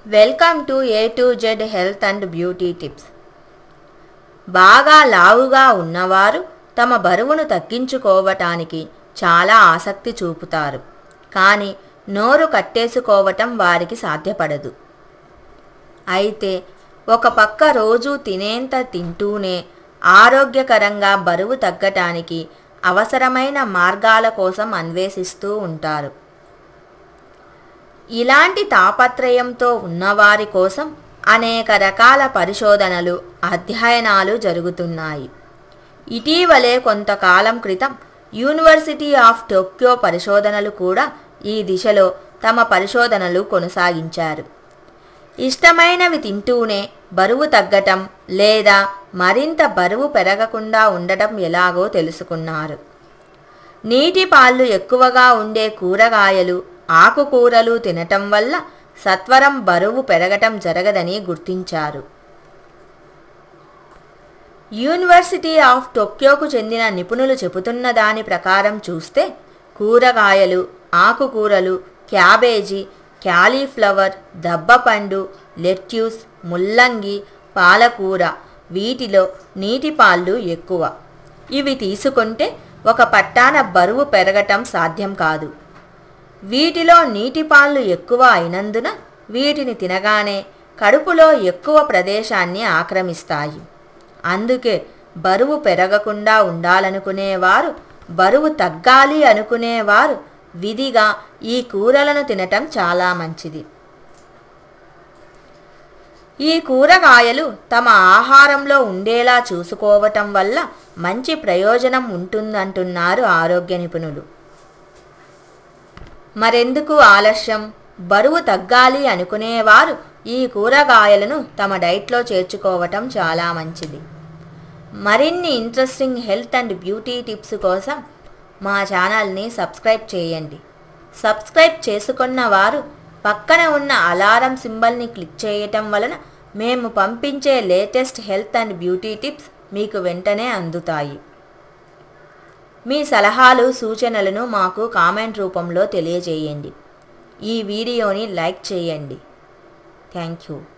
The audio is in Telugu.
welcome to A to Z health and beauty tips బాగా లావుగా ఉన్నవారు తమ బరువును తగ్గించుకోవటానికి చాలా ఆసక్తి చూపుతారు కానీ నోరు కట్టేసుకోవటం వారికి సాధ్యపడదు అయితే ఒక పక్క రోజు తినేంత తింటూనే ఆరోగ్యకరంగా బరువు తగ్గటానికి అవసరమైన మార్గాల కోసం అన్వేషిస్తూ ఉంటారు ఇలాంటి తాపత్రయంతో ఉన్నవారి కోసం అనేక రకాల పరిశోధనలు అధ్యయనాలు జరుగుతున్నాయి ఇటీవలే కొంతకాలం క్రితం యూనివర్సిటీ ఆఫ్ టోక్యో పరిశోధనలు కూడా ఈ దిశలో తమ పరిశోధనలు కొనసాగించారు ఇష్టమైనవి తింటూనే బరువు తగ్గటం లేదా మరింత బరువు పెరగకుండా ఉండటం ఎలాగో తెలుసుకున్నారు నీటి పాళ్ళు ఎక్కువగా ఉండే కూరగాయలు ఆకుకూరలు తినటం వల్ల సత్వరం బరువు పెరగటం జరగదని గుర్తించారు యూనివర్సిటీ ఆఫ్ టోక్యోకు చెందిన నిపుణులు చెబుతున్న దాని ప్రకారం చూస్తే కూరగాయలు ఆకుకూరలు క్యాబేజీ క్యాలీఫ్లవర్ దబ్బపండు లెట్యూస్ ముల్లంగి పాలకూర వీటిలో నీటి పాళ్ళు ఎక్కువ ఇవి తీసుకుంటే ఒక పట్టాన బరువు పెరగటం సాధ్యం కాదు వీటిలో నీటి పాళ్ళు ఎక్కువ అయినందున వీటిని తినగానే కడుపులో ఎక్కువ ప్రదేశాన్ని ఆక్రమిస్తాయి అందుకే బరువు పెరగకుండా ఉండాలనుకునేవారు బరువు తగ్గాలి అనుకునేవారు విధిగా ఈ కూరలను తినటం చాలా మంచిది ఈ కూరగాయలు తమ ఆహారంలో ఉండేలా చూసుకోవటం వల్ల మంచి ప్రయోజనం ఉంటుందంటున్నారు ఆరోగ్య నిపుణులు మరెందుకు ఆలస్యం బరువు తగ్గాలి అనుకునేవారు ఈ కూరగాయలను తమ డైట్లో చేర్చుకోవటం చాలా మంచిది మరిన్ని interesting health and beauty tips కోసం మా ఛానల్ని సబ్స్క్రైబ్ చేయండి సబ్స్క్రైబ్ చేసుకున్న వారు పక్కన ఉన్న అలారం సింబల్ని క్లిక్ చేయటం వలన మేము పంపించే latest health and beauty tips మీకు వెంటనే అందుతాయి మీ సలహాలు సూచనలను మాకు కామెంట్ రూపంలో తెలియజేయండి ఈ వీడియోని లైక్ చేయండి థ్యాంక్ యూ